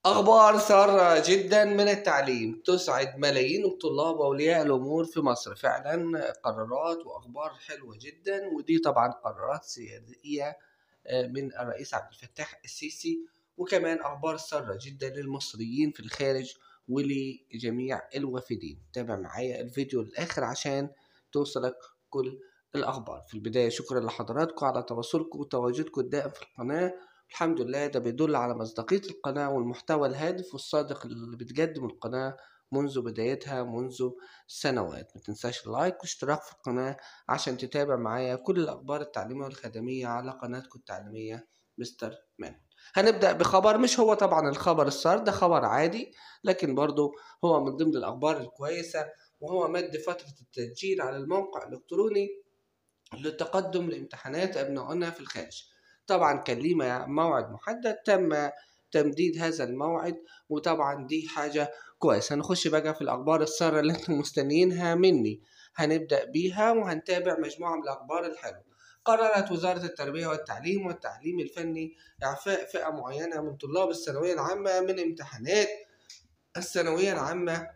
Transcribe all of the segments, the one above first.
أخبار سارة جدا من التعليم تسعد ملايين الطلاب وأولياء الأمور في مصر فعلا قرارات وأخبار حلوة جدا ودي طبعا قرارات سيادية آه، من الرئيس عبد الفتاح السيسي وكمان أخبار سارة جدا للمصريين في الخارج ولجميع الوافدين تابع معايا الفيديو للآخر عشان توصلك كل الأخبار في البداية شكرا لحضراتكم على تواصلكم وتواجدكم الدائم في القناة الحمد لله ده بيدل على مصداقية القناة والمحتوى الهادف والصادق اللي بتقدم القناة منذ بدايتها منذ سنوات ما تنساش اللايك واشتراك في القناة عشان تتابع معايا كل الأخبار التعليمية والخدمية على قناتكم التعليمية مستر مان هنبدأ بخبر مش هو طبعا الخبر الصار ده خبر عادي لكن برضه هو من ضمن الأخبار الكويسة وهو مد فترة التسجيل على الموقع الإلكتروني للتقدم لامتحانات أبنائنا في الخارج طبعا كان ليه موعد محدد تم تمديد هذا الموعد وطبعا دي حاجة كويسة هنخش بقى في الأخبار السارة اللي انتم مستنيينها مني هنبدأ بيها وهنتابع مجموعة من الأخبار الحلوة قررت وزارة التربية والتعليم والتعليم الفني إعفاء فئة معينة من طلاب الثانوية العامة من امتحانات الثانوية العامة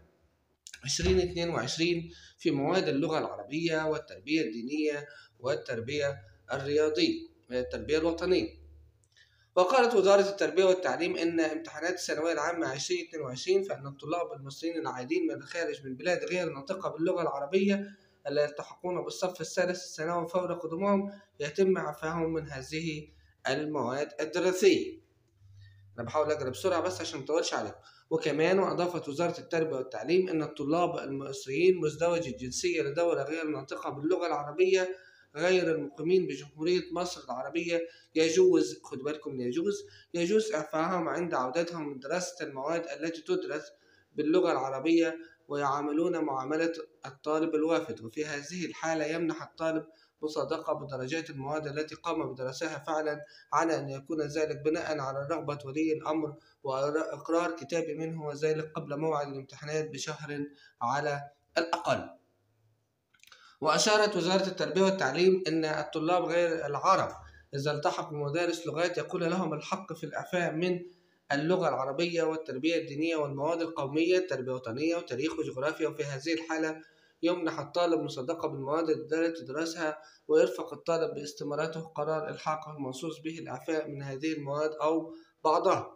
2022 في مواد اللغة العربية والتربية الدينية والتربية الرياضية التربية الوطنية وقالت وزارة التربية والتعليم إن امتحانات الثانوية العامة 2022 فإن الطلاب المصريين العائدين من الخارج من بلاد غير ناطقة باللغة العربية الذين يلتحقون بالصف الثالث الثانوي فور قدومهم يتم إعفائهم من هذه المواد الدراسية. أنا بحاول أقرأ بسرعة بس عشان مطولش عليكم. وكمان وأضافت وزارة التربية والتعليم أن الطلاب المصريين مزدوجي الجنسية لدولة غير ناطقة باللغة العربية غير المقيمين بجمهورية مصر العربية يجوز خد بالكم يجوز يجوز إعفائهم عند عودتهم من دراسة المواد التي تدرس باللغة العربية ويعاملون معاملة الطالب الوافد وفي هذه الحالة يمنح الطالب مصادقة بدرجات المواد التي قام بدراستها فعلا على أن يكون ذلك بناء على رغبة ولي الأمر وإقرار كتابي منه وذلك قبل موعد الامتحانات بشهر على الأقل وأشارت وزارة التربية والتعليم أن الطلاب غير العرب إذا التحقوا بمدارس لغات يكون لهم الحق في الإعفاء من اللغة العربية والتربية الدينية والمواد القومية التربية الوطنية وتاريخ وجغرافيا وفي هذه الحالة يمنح الطالب مصدقة بالمواد التي تدرسها ويرفق الطالب باستمارته قرار إلحاقه المنصوص به الإعفاء من هذه المواد أو بعضها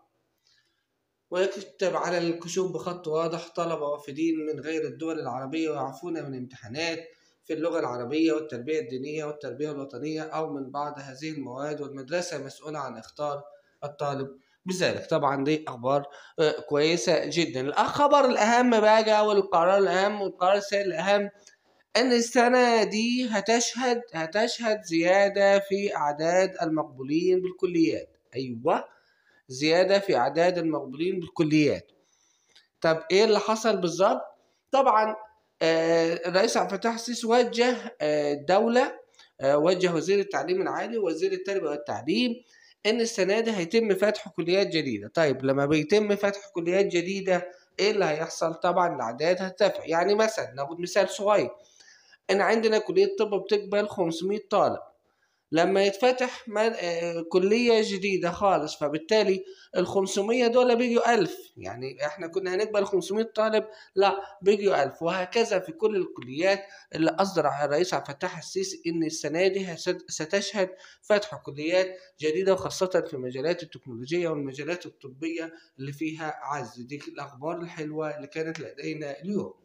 ويكتب على الكشوف بخط واضح طلبة وافدين من غير الدول العربية ويعفون من امتحانات في اللغة العربية والتربية الدينية والتربية الوطنية أو من بعض هذه المواد والمدرسة مسؤولة عن اختار الطالب بذلك طبعا دي أخبار آه، كويسة جدا الخبر الأهم بقى والقرار الأهم والقرار السائل الأهم ان السنة دي هتشهد هتشهد زيادة في اعداد المقبولين بالكليات ايوه زيادة في اعداد المقبولين بالكليات طب ايه اللي حصل بالظبط طبعا آه، الرئيس عبد الفتاح السيسي وجه الدولة آه، آه، وجه وزير التعليم العالي ووزير التربية والتعليم ان السنة دي هيتم فتح كليات جديدة طيب لما بيتم فتح كليات جديدة ايه اللي هيحصل طبعا الاعداد هترتفع يعني مثلا ناخد مثال صغير ان عندنا كلية طب بتقبل 500 طالب لما يتفتح آه، كلية جديدة خالص فبالتالي ال 500 دول بيجوا 1000 يعني احنا كنا هنقبل 500 طالب لا بيجوا 1000 وهكذا في كل الكليات اللي أصدر الرئيس عبد الفتاح السيسي إن السنة دي ستشهد فتح كليات جديدة وخاصة في مجالات التكنولوجيا والمجالات الطبية اللي فيها عز دي الأخبار الحلوة اللي كانت لدينا اليوم